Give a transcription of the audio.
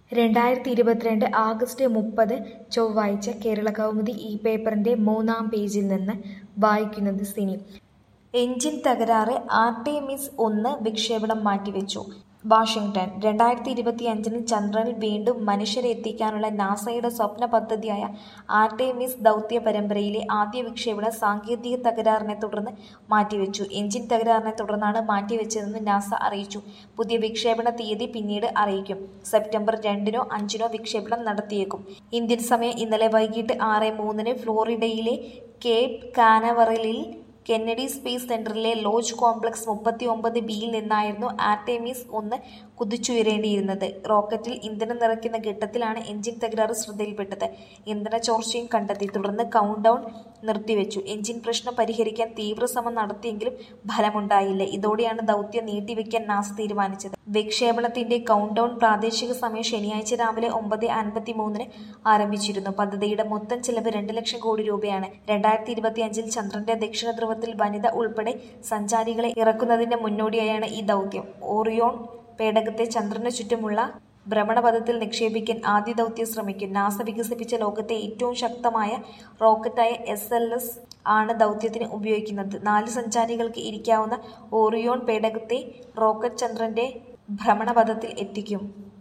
രണ്ടായിരത്തി ഇരുപത്തിരണ്ട് ആഗസ്റ്റ് മുപ്പത് ചൊവ്വാഴ്ച കേരളകൗമുദി ഈ പേപ്പറിന്റെ മൂന്നാം പേജിൽ നിന്ന് വായിക്കുന്നത് സിനി എഞ്ചിൻ തകരാറ് ആർടെമിസ് ഒന്ന് വിക്ഷേപണം മാറ്റിവെച്ചു വാഷിംഗ്ടൺ രണ്ടായിരത്തി ഇരുപത്തിയഞ്ചിന് ചന്ദ്രനിൽ വീണ്ടും മനുഷ്യരെ എത്തിക്കാനുള്ള നാസയുടെ സ്വപ്ന പദ്ധതിയായ ആർടെമിസ് ദൗത്യ പരമ്പരയിലെ ആദ്യ വിക്ഷേപണം സാങ്കേതിക തകരാറിനെ തുടർന്ന് മാറ്റിവെച്ചു എഞ്ചിൻ തകരാറിനെ തുടർന്നാണ് മാറ്റിവെച്ചതെന്ന് നാസ അറിയിച്ചു പുതിയ വിക്ഷേപണ തീയതി പിന്നീട് അറിയിക്കും സെപ്റ്റംബർ രണ്ടിനോ അഞ്ചിനോ വിക്ഷേപണം നടത്തിയേക്കും ഇന്ത്യൻ സമയം ഇന്നലെ വൈകിട്ട് ആറ് മൂന്നിന് ഫ്ലോറിഡയിലെ കേപ്പ് കാനവറലിൽ കെന്നഡി സ്പേസ് സെന്ററിലെ ലോഞ്ച് കോംപ്ലക്സ് മുപ്പത്തി ഒമ്പത് ബിയിൽ നിന്നായിരുന്നു ആർടെമിസ് ഒന്ന് കുതിച്ചുയരേണ്ടിയിരുന്നത് റോക്കറ്റിൽ ഇന്ധനം നിറയ്ക്കുന്ന ഘട്ടത്തിലാണ് എഞ്ചിൻ തകരാറ് ശ്രദ്ധയിൽപ്പെട്ടത് ഇന്ധന ചോർച്ചയും കണ്ടെത്തി തുടർന്ന് കൗണ്ട് ഡൗൺ നിർത്തിവെച്ചു എഞ്ചിൻ പ്രശ്നം പരിഹരിക്കാൻ തീവ്രശ്രമം നടത്തിയെങ്കിലും ഫലമുണ്ടായില്ല ഇതോടെയാണ് ദൗത്യം നീട്ടിവെക്കാൻ നാസ തീരുമാനിച്ചത് വിക്ഷേപണത്തിന്റെ കൗണ്ട് ഡൗൺ പ്രാദേശിക സമയം ശനിയാഴ്ച രാവിലെ ഒമ്പത് അൻപത്തി മൂന്നിന് ആരംഭിച്ചിരുന്നു പദ്ധതിയുടെ മൊത്തം ചെലവ് രണ്ട് ലക്ഷം കോടി രൂപയാണ് രണ്ടായിരത്തി ഇരുപത്തി അഞ്ചിൽ ചന്ദ്രന്റെ ദക്ഷിണ ധ്രുവത്തിൽ വനിത ഉൾപ്പെടെ സഞ്ചാരികളെ ഇറക്കുന്നതിന്റെ മുന്നോടിയായാണ് ഈ ദൗത്യം ഓറിയോൺ പേടകത്തെ ചന്ദ്രന് ചുറ്റുമുള്ള ഭ്രമണപഥത്തിൽ നിക്ഷേപിക്കാൻ ആദ്യ ദൗത്യം ശ്രമിക്കും നാസ വികസിപ്പിച്ച ലോകത്തെ ഏറ്റവും ശക്തമായ റോക്കറ്റായ എസ് എൽ എസ് ആണ് ദൗത്യത്തിന് ഉപയോഗിക്കുന്നത് നാല് സഞ്ചാരികൾക്ക് ഇരിക്കാവുന്ന ഓറിയോൺ പേടകത്തെ റോക്കറ്റ് ചന്ദ്രന്റെ ഭ്രമണപഥത്തിൽ എത്തിക്കും